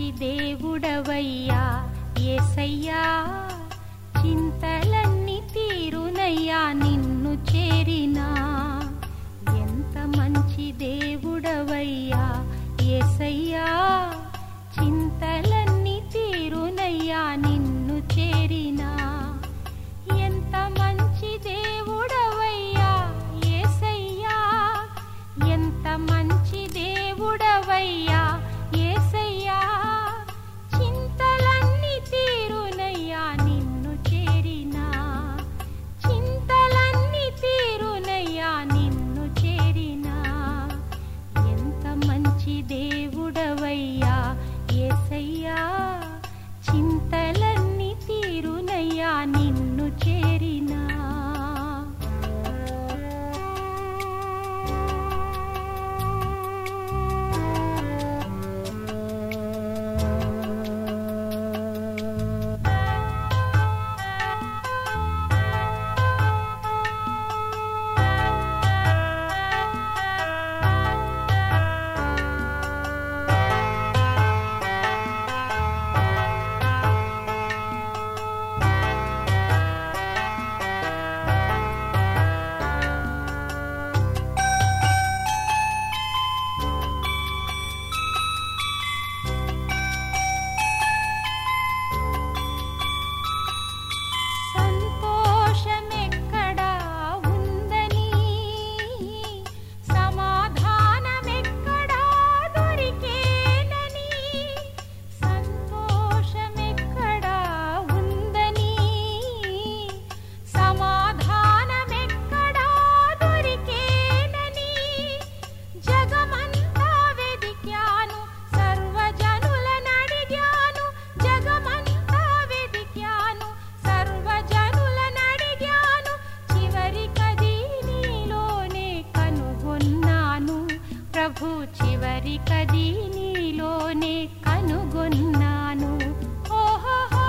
మంచి దేవుడవయ్యా ఏసయ్యా చింతలన్నీ తీరునయ్యా నిన్ను చేరినా ఎంత మంచి దేవుడవయ్యా ఏసయ్యా చింతలన్నీ తీరునయ్యా నిన్ను చేరినా ఎంత మంచి దేవుడవయ్యా ఏసయ్యా ఎంత మంచి దేవుడవయ్యా ఏసయ్యా చింతలన్నీ తీరునయ్యా నిన్ను చేరినా చింతలన్నీ తీరునయ్యా నిన్ను చేరినా ఎంత మంచి దేవుడవయ్యా ఏసయ్యా చింతలన్నీ తీరునయ్యా నిన్ను చేరినా సంతోషమెక్కడా ఉందని సమాధానమెక్కడా దొరికేనని సంతోషమెక్కడా ఉందని సమాధానమెక్కడా దొరికేనని జగమంతా వెదికాను సర్వజనులనడిగాను జగమంతా వెదికాను సర్వజనులనడిగాను చివరికది నీలోనే కనుగొన్నాను ప్రభు చివరికది నీలోనే కనుగొన్నాను ఓహోహో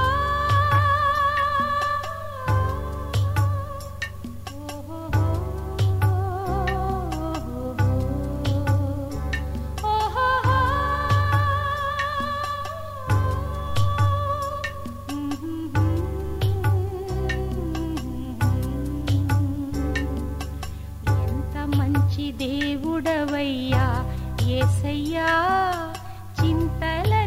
ఎంత మంచి దేవుడవయ్యా ఏసయ్యా చింతల